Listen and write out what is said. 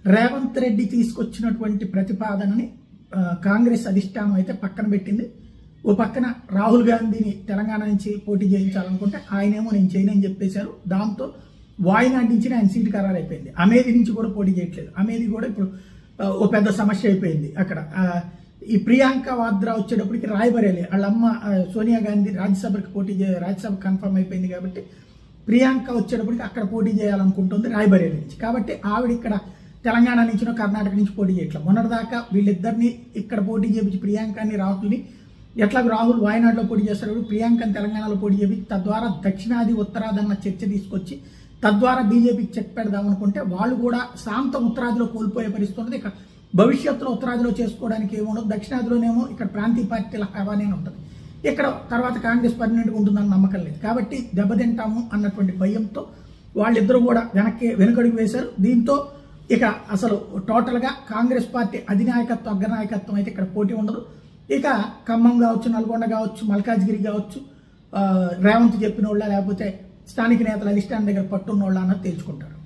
రేవంత్ రెడ్డి తీసుకొచ్చినటువంటి ప్రతిపాదనని ఆ, కాంగ్రెస్ అధిష్టానం అయితే పక్కన పెట్టింది ఓ పక్కన రాహుల్ గాంధీని తెలంగాణ నుంచి పోటీ చేయించాలనుకుంటే ఆయనేమో నేను చేయనని చెప్పేశారు దాంతో వాయినాడ్ నుంచి ఆయన సీటు ఖరారు అయిపోయింది అమేధి నుంచి కూడా పోటీ చేయట్లేదు అమేధి కూడా ఇప్పుడు ఆ, ఓ పెద్ద సమస్య అయిపోయింది అక్కడ ఆ, ఈ ప్రియాంక వాద్రా వచ్చేటప్పటికి రాయబరేలి వాళ్ళ అమ్మ ఆ, సోనియా గాంధీ రాజ్యసభకి పోటీ చే రాజ్యసభ కన్ఫర్మ్ అయిపోయింది కాబట్టి ప్రియాంక వచ్చేటప్పటికి అక్కడ పోటీ చేయాలనుకుంటుంది రాయబరేలి నుంచి కాబట్టి ఆవిడ ఇక్కడ తెలంగాణ నుంచినో కర్ణాటక నుంచి పోటీ చేయట్లేదు మొన్నటిదాకా వీళ్ళిద్దరిని ఇక్కడ పోటీ చేపించి ప్రియాంకని రాహుల్ని ఎట్లాగో రాహుల్ వాయనాడులో పోటీ చేస్తారు ప్రియాంకని తెలంగాణలో పోటీ చేపించి తద్వారా దక్షిణాది ఉత్తరాది అన్న చర్చ తీసుకొచ్చి తద్వారా బీజేపీకి చెక్ పెడదాం అనుకుంటే వాళ్ళు కూడా శాంత ఉత్తరాదిలో కోల్పోయే పరిస్థితి ఉంటుంది ఇక భవిష్యత్తులో ఉత్తరాదిలో చేసుకోవడానికి ఏముండదు దక్షిణాదిలోనేమో ఇక్కడ ప్రాంతీయ పార్టీల హవానే ఉంటుంది ఇక్కడ తర్వాత కాంగ్రెస్ పర్మనెంట్గా ఉంటుందన్న నమ్మకం లేదు కాబట్టి దెబ్బతింటాము అన్నటువంటి భయంతో వాళ్ళిద్దరూ కూడా వెనక్కి వెనుకడుగు వేశారు దీంతో ఇక అసలు టోటల్గా కాంగ్రెస్ పార్టీ అధినాయకత్వం అగ్రనాయకత్వం అయితే ఇక్కడ పోటీ ఉండదు ఇక ఖమ్మం కావచ్చు నల్గొండ కావచ్చు మల్కాజ్గిరి కావచ్చు ఆ, రేవంత్ చెప్పిన వాళ్ళ లేకపోతే స్థానిక నేతల అధిష్టానం దగ్గర పట్టున్న వాళ్ళ అన్నది తేల్చుకుంటారు